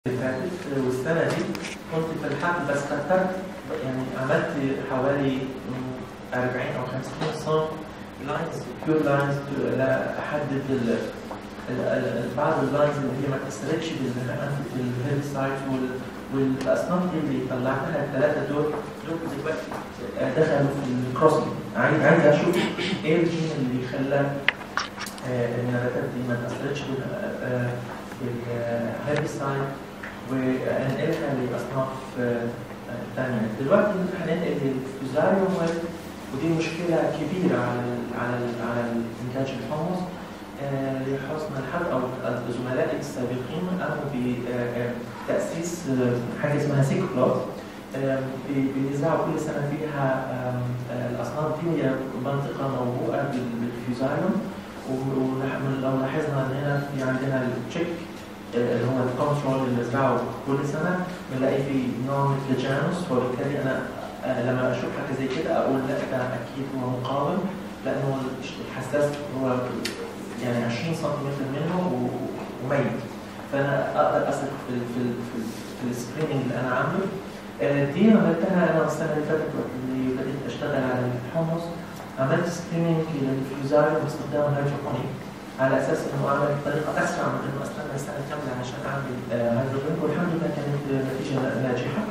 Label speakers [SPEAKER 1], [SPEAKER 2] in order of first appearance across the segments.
[SPEAKER 1] اللي فاتت والسنة دي كنت في الحقل بس كترت يعني عملت حوالي 40 أو 50 صنف لاينز بيور لاينز لأحدد ال- ال- ال- بعض اللاينز اللي هي ما تأثرتش بالهيربسايد والأصناف دي اللي طلعتها الثلاثة دول دول دلوقتي دخلوا في الكروسنج عايز عايز أشوف إيه الجين اللي خلى آه، النباتات دي ما تأثرتش بال- آه، بالهيربسايد وانقلها لاصناف ثانيه دلوقتي هننقل للفوزاريوم ودي مشكله كبيره على ال على ال على انتاج الحمص آه، لحسن الحظ او زملائي السابقين قاموا بتاسيس آه، حاجه اسمها سيكلوت بيزرعوا كل سنه فيها آم، آه، الاصناف دي وهي منطقه موبوءه بال- بالفيوزاريوم ولو لاحظنا ان هنا في عندنا التشيك اللي هو الكنترول اللي بنزرعه كل سنه بنلاقي في نوع من التجانس وبالتالي انا آه، لما اشوف حاجه زي كده اقول لا ده اكيد هو مقاوم لانه الحساس هو يعني 20 سنتيمتر منه و- وميت فانا اقدر اثق في ال في ال في, ال في السكريننج اللي انا عامله آه، دي عملتها انا السنه اللي فاتت وقت اللي بديت اشتغل على الحمص عملت سكريننج للفيوزاريوم باستخدام الهيدروبونيك على اساس انه اعمل بطريقه اسرع من انه استنى سنه كامله عشان اعمل آه، هيدروبونيك والحمد لله كانت نتيجه ناجحه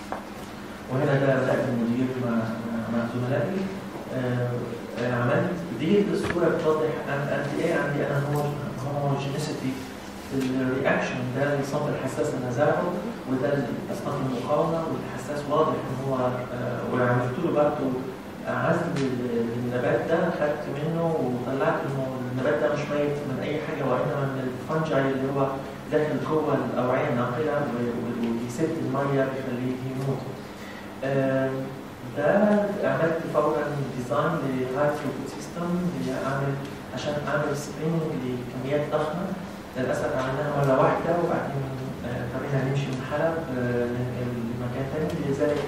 [SPEAKER 1] وهنا ده بدات المدير مع مع- مع زملائي آه، آه، عملت دي الصوره بتوضح أنا- قد ايه عندي انا هوموجينيسيتي في الرياكشن ده الصنف الحساس اللي انا زرعه وده الاصناف المقاومه والحساس واضح ان هو آه، وعملت له برضه عزل للنبات ده خدت منه وطلعت انه النبات ده مش ميت من اي حاجه وانما من الفنجاي اللي هو داخل جوه الاوعيه الناقله و- و- وبيسد الميه بيخليه يموت. آم، ده عملت فورا ديزاين لهاي فلوكت سيستم اعمل عشان اعمل سكريننج لكميات ضخمه للاسف عملناها مره واحده وبعدين آه، اضطرينا نمشي من حلب آه، ننقل لمكان تاني لذلك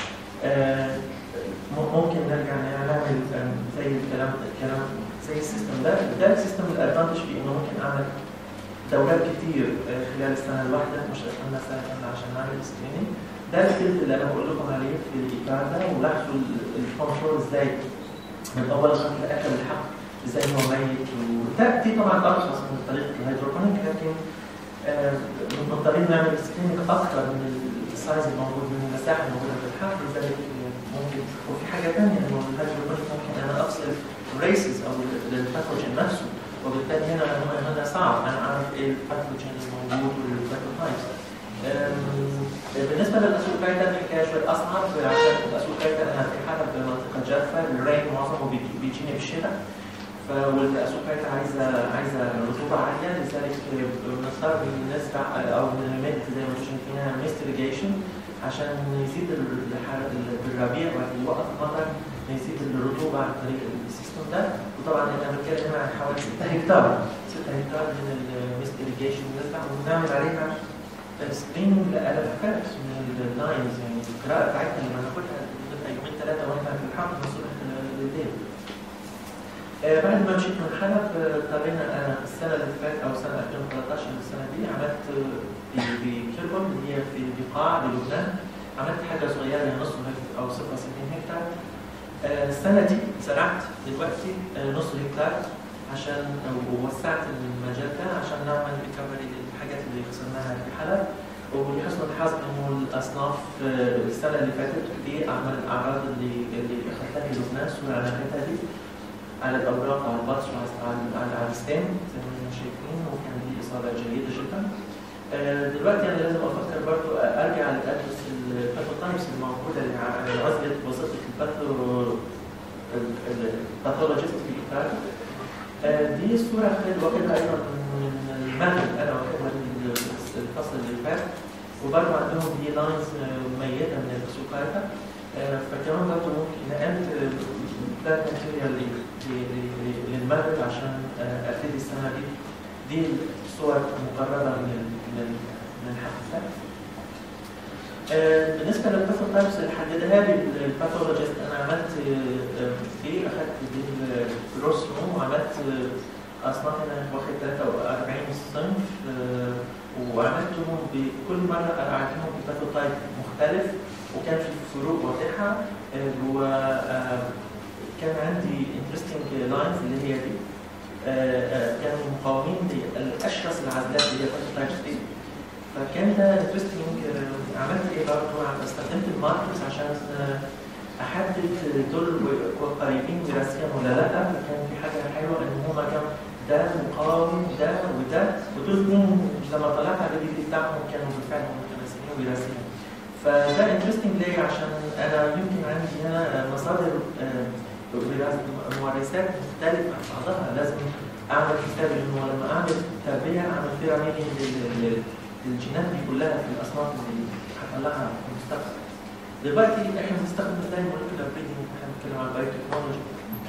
[SPEAKER 1] آه، م- ممكن نرجع نعمل آم، زي الكلام الكلام زي السيستم ده ده السيستم الادفانتج فيه انه ممكن اعمل دورات كتير آه، خلال السنه الواحده مش استنى سنه كامله عشان اعمل سكريننج ده الفيلد اللي انا بقول لكم عليه في الايقاع ده ولاحظوا ال- الكنترول ازاي من اول خط لاخر الحق ازاي هو ميت وده دي طبعا ارخص من طريقه الهيدروبونيك لكن آه، مضطرين نعمل سكريننج اكثر من السايز الموجود من المساحه الموجوده في الحقل لذلك ممكن وفي حاجه ثانيه انه الهيدروبونيك ممكن انا افصل ريسز او للباثوجين نفسه وبالتالي هنا هنا هنا صعب انا اعرف ايه الباثوجين الموجود والباثوتايبس بالنسبه للاسود كايتا الحكايه شويه اصعب عشان الاسود كايتا انا في حاله بمنطقه جافه الرين معظمه بيجي- بيجيني في الشتاء ف- والاسود كايتا عايزه عايزه رطوبه عاليه لذلك بنضطر نزرع او نمد زي ما شايفين هنا ميست irrigation عشان نزيد ال- الحر- ال- بالربيع وقت وقت المطر نزيد الرطوبه عن طريق السيستم ده وطبعا انا بتكلم هنا عن حوالي 6 هكتار 6 هكتار من الميست irrigation نزرع ونعمل عليها سكريننج لالافات من اللاينز يعني القراءه بتاعتنا لما ناخدها بتبقى يومين ثلاثه واحنا في الحرب من الصبح لليل. آه، بعد ما مشيت من حلب آه، اضطرينا انا السنه اللي فاتت او سنه 2013 السنه دي عملت آه، في- في كيربون اللي هي في بقاع للبنان عملت حاجه صغيره هي نص هكتار او 66 هكتار آه، السنه دي زرعت دلوقتي آه، نص هكتار عشان ووسعت المجال ده عشان نعمل ريكفري للحاجات اللي خسرناها في حلب ولحسن الحظ انه الاصناف آه، السنه اللي فاتت دي اعمل الاعراض اللي اللي اخذتها في لبنان صوره علامتها دي على الاوراق على البطش وعلى على- على على الستام زي ما احنا شايفين وكان دي اصابه جيده جدا آه، دلوقتي انا لازم افكر برضو ارجع لادرس الباثوتايبس الموجوده اللي ع- عزلت وظيفه الباثو الباثولوجيست في الايطال آه، دي الصورة خد واخدها أيضا من المغرب أنا واخدها من الفصل اللي فات وبرضه عندهم دي لاينز ميتة من السوكايتا آه، فكمان برضه ممكن نقلت بلاد ماتيريال للمغرب عشان آه، أبتدي السنة دي دي الصور مقررة من من من الحفلة آه، بالنسبة للباثوتايبس اللي حددها لي الباثولوجيست أنا عملت آه، دي أخدت دي الجروس روم وعملت آه، أصناف أنا واخد 43 صنف آه، وعملتهم بكل مره اعملهم بباثوتايب مختلف وكان في فروق واضحه وكان عندي انترستنج لاينز اللي هي دي آه، آه، كانوا مقاومين لاشرس العزلات اللي هي باثوتايب دي فكان ده انترستنج عملت ايه برضه استخدمت الماركرز عشان آه، احدد دول قريبين وراثيا ولا لا كان في حاجه حلوه ان هما كانوا ده مقاوم ده وده ودول اثنين لما طلعت على الدي بتاعهم كانوا بالفعل متماثلين وراثيا فده انترستنج ليه عشان انا يمكن عندي هنا مصادر آه، ممارسات مختلفه عن بعضها لازم اعمل حساب انه لما اعمل تربيه اعمل بيراميدين للجينات دي كلها في الاصناف اللي هطلعها في المستقبل. دلوقتي احنا بنستخدم ازاي مولكيولار بريدنج احنا بنتكلم عن البايو تكنولوجي.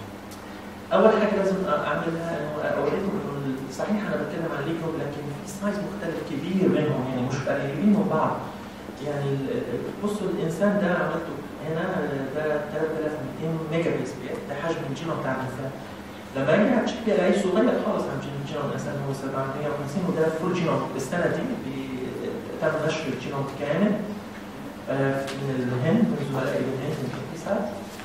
[SPEAKER 1] اول حاجه لازم اعملها انه اوريكم انه صحيح انا بتكلم عن ليكوب لكن في سايز مختلف كبير بينهم يعني مش قريبين من بعض. يعني بصوا الانسان ده عملته هنا ده 3200 ميجا بكسل ده حجم الجينوم بتاع الانسان. لما اجي اتشيك الاقيه صغير خالص عن الجينوم الانسان هو 750 وده فول جينوم السنه دي تم نشر الجينوم كامل آه، من الهند من زملائي الهند من الانكسار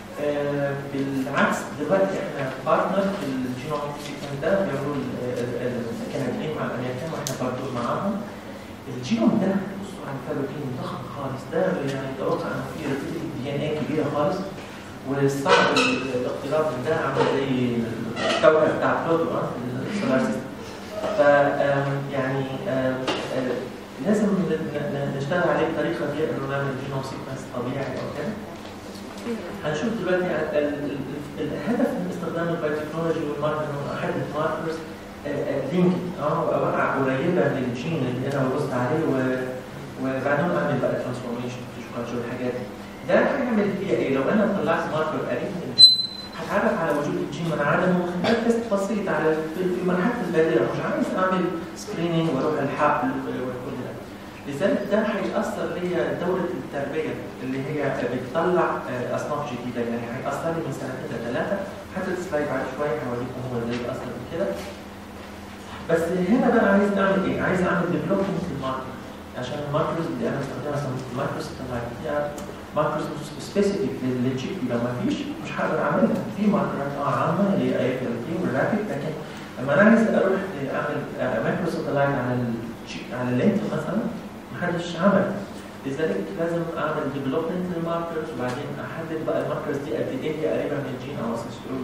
[SPEAKER 1] بالعكس دلوقتي احنا بارتنر في الجينوم سيكون ده بيعملوا الكنديين مع الامريكان واحنا برضه معاهم الجينوم ده بصوا عن فالوتين ضخم خالص ده يعني يتوقع انه فيه دي ان ايه كبيره خالص والصعب الاقتراب من ده عامل زي الكوكب بتاع بلوتو اه في السولار سيستم ف يعني آم، آم، لازم نشتغل عليه بطريقه غير انه نعمل جينوم سيكونس طبيعي او كده هنشوف دلوقتي ال- ال- ال- الهدف من استخدام البايوتكنولوجي والماركر انه احدد ماركرز لينك اه وقع قريبه من الجين اللي انا ببص عليه و- وبعدين اعمل بقى ترانسفورميشن في شو الحاجات دي ده هيعمل فيها ايه؟ لو انا طلعت ماركر قريب من الجين هتعرف على وجود الجين من عدمه من خلال تيست بسيط على في في مرحله البادره مش عايز اعمل سكريننج واروح الحقل وكل ده لذلك ده هيأثر ليا دورة التربية اللي هي بتطلع آه، أصناف جديدة يعني هيأثر لي من سنتين لثلاثة حتى السلايد بعد شوية هوريكم هو ازاي بيأثر من كده بس هنا بقى عايز أعمل إيه؟ عايز أعمل ديفلوبمنت للماركر عشان الماركرز اللي أنا بستخدمها اسمها ماركرز فيها ماركرز سبيسيفيك للتشيك لو ما فيش مش هقدر أعملها في ماركرات اه عامة اللي هي اي والرابيد لكن لما أنا عايز أروح أعمل مايكرو ساتلايت على الشيك على اللينك مثلا محدش عمل لذلك لازم اعمل ديفلوبمنت للماركرز وبعدين احدد بقى الماركرز دي قد ايه هي قريبه من الجين او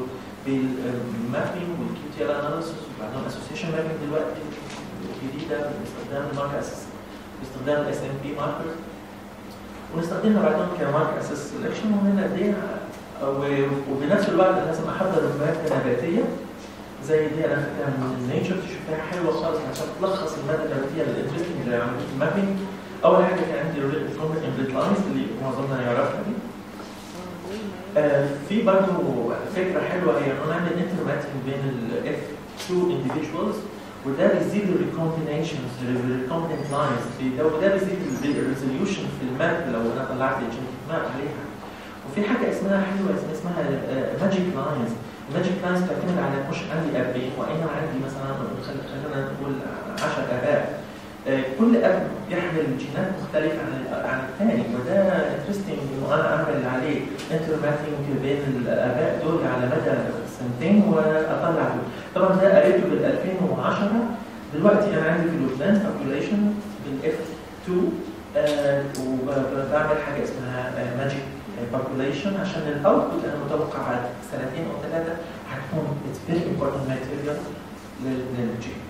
[SPEAKER 1] بالمابينج والكيو تي ال اناليسيس وبعدين اسوسيشن مابينج دلوقتي جديده باستخدام الماركر اساس باستخدام الاس ام بي ماركرز ونستخدمها بعدين كماركر اساس سelection وهنا قد ايه وبنفس الوقت لازم احضر الماده النباتيه زي دي انا فاكرها من النيتشر تشوفها حلوه خالص عشان تلخص الماده النباتيه الانترستنج اللي عملت المابينج اول حاجه كان عندي الكومنت امبليت لاينز اللي معظمنا يعرفها دي آه، في برضه فكره حلوه هي انه نعمل انترماتنج بين الاف 2 individuals وده بيزيد الريكومبينيشنز الريكومبينت لاينز وده بيزيد الريزوليوشن في الماب لو انا طلعت الجينيتيك ماب عليها وفي حاجه اسمها حلوه اسمها ماجيك لاينز الماجيك لاينز بتعتمد على مش عندي ابين وانما عندي مثلا خل- خلينا نقول 10 اباء آه، كل اب يحمل جينات مختلفه عن عن الثاني وده انترستنج انه انا اعمل عليه انترماتنج بين الاباء دول على مدى سنتين واطلع دول طبعا ده قريته بال 2010 دلوقتي انا عندي في لبنان population بالاف 2 آه، وبعمل حاجه اسمها ماجيك population عشان الاوتبوت انا متوقع بعد سنتين او ثلاثه هتكون اتس فيري امبورتنت ماتيريال للجين.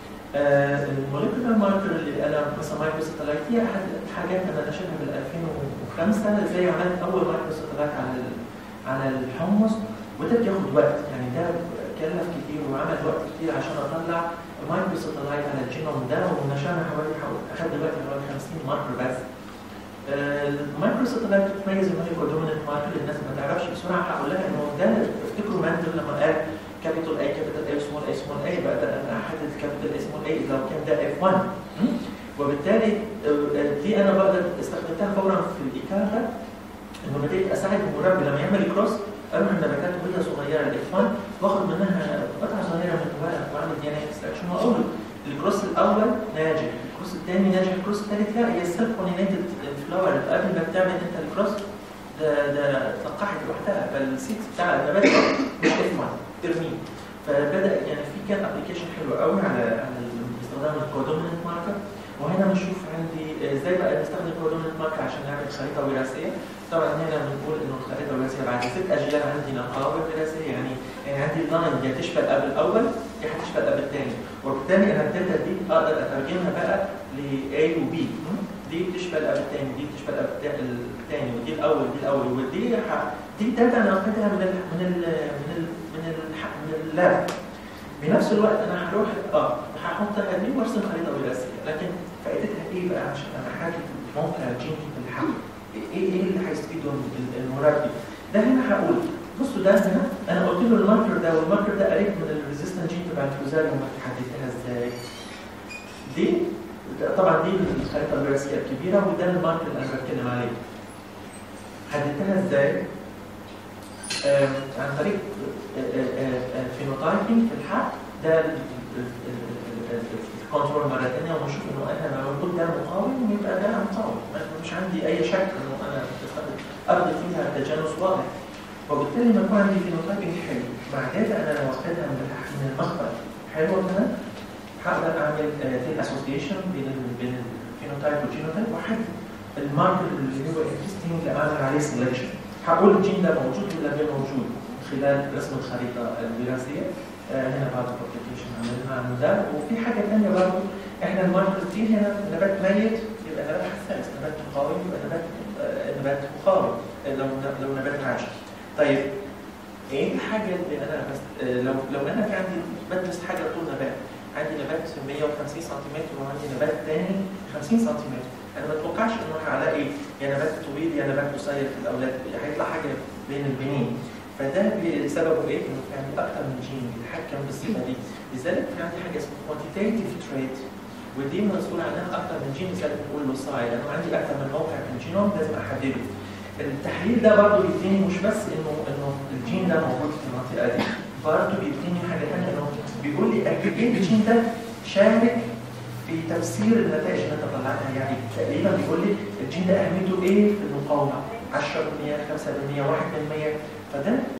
[SPEAKER 1] الموليكولار ماركر اللي انا مثلا مايكرو ساتلايت هي احد الحاجات انا نشرها بال 2005 زي عملت اول مايكرو ساتلايت على ال- على الحمص وده بياخد وقت يعني ده كلف كتير وعمل وقت كتير عشان اطلع مايكرو ساتلايت على الجينوم ده ونشرنا حوالي حوالي اخد دلوقتي حوالي 50 ماركر بس المايكرو ساتلايت بتتميز ان هي دوميننت ماركر الناس ما تعرفش بسرعه هقول لها انه ده افتكروا ماندل لما قال كابيتال اي كابيتال اي سمول اي سمول اي بقى ده انا احدد كابيتال اي سمول اي لو كان ده اف 1 وبالتالي آه، دي انا بقدر استخدمتها فورا في الايكاغا انه بديت اساعد المربي لما يعمل كروس اروح النباتات وهي صغيره الاف 1 واخد منها قطعه صغيره من الورق واعمل دي ان اكستراكشن واقول الكروس الاول ناجح الكروس الكروس الثاني ناجح الكروس الثالث لا هي السيلف بولينيتد فلاور قبل ما بتعمل انت الكروس ده ده اتلقحت لوحدها فالسيت بتاع النبات مش اسمها ترميه فبدا يعني في كان ابلكيشن حلو قوي على على استخدام الكودوميننت ماركر وهنا بنشوف عندي ازاي بقى نستخدم الكودوميننت ماركر عشان نعمل خريطه وراثيه طبعا هنا بنقول انه الخريطه الوراثيه بعد ست اجيال عندي نقاوه وراثيه يعني يعني عندي اللاين يا تشبه الاب الاول يا هتشبه الاب الثاني وبالتالي انا الداتا دي اقدر اترجمها بقى ل A و B دي بتشبه الاب الثاني دي بتشبه الاب الثاني ودي الاول دي الاول ودي ح- دي داتا انا واخدها من ال من ال من ال من ال من اللاب بنفس الوقت انا هروح اه هحطها دي وارسم خريطه وراثيه لكن فائدتها ايه بقى عشان انا حاجه موقع الجين في الحمل ايه ايه اللي هيستفيده ال- المربي ده هنا هقول بصوا ده هنا انا قلت له الماركر ده والماركر ده قريب من الريزيستنت جين تبع الفوزاريوم ما حددتها ازاي دي ده طبعا دي الخريطه الوراثيه الكبيره وده الماركر اللي انا بتكلم عليه حددتها ازاي؟ آم، عن طريق فينوتايبنج في الحق ده الكنترول مره ثانيه ونشوف انه انا لما بقول ده مقاوم يبقى ده مقاوم ما- مش عندي اي شك انه انا بستخدم ارض فيها تجانس واضح وبالتالي لما يكون عندي فينوتايبنج حلو مع داتا انا واخدها من الح- من المخبر حلوه كده هقدر اعمل في اسوسيشن بين ال بين الفينوتايب والجينوتايب واحدد الماركر اللي هو انترستنج اللي اعمل عليه سelection هقول الجين ده موجود ولا غير موجود من خلال رسم الخريطه الوراثيه آه، هنا بعض الابلكيشن عملنا عنه ده وفي حاجه ثانيه برضه احنا الماركرز دي هنا نبات ميت يبقى نبات حساس نبات مقاوم يبقى نبات آه، نبات مقاوم آه، لو لو نبات عايش طيب ايه الحاجه اللي انا بس آه، لو لو انا في عندي بدرس حاجه طول نبات عندي نبات 150 سنتيمتر وعندي نبات تاني 50 سنتيمتر انا ما اتوقعش انه هلاقي يا نبات طويل يا نبات قصير في الاولاد هيطلع حاجه بين البنين فده بسببه ايه؟ انه في عندي اكثر من جين بيتحكم بالصفه دي لذلك في عندي حاجه اسمها كوانتيتيف تريت ودي مسؤول عنها اكثر من جين لذلك بنقول له صاي لانه عندي اكثر من موقع في الجينوم لازم احدده التحليل ده برضه بيديني مش بس انه انه الجين ده موجود في المنطقه دي برضه بيديني حاجه ثانيه انه بيقول لي قد ايه الجين ده شارك في تفسير النتائج اللي انت طلعتها يعني تقريبا بيقول لي الجين ده اهميته ايه في المقاومه 10% 5% 1% فده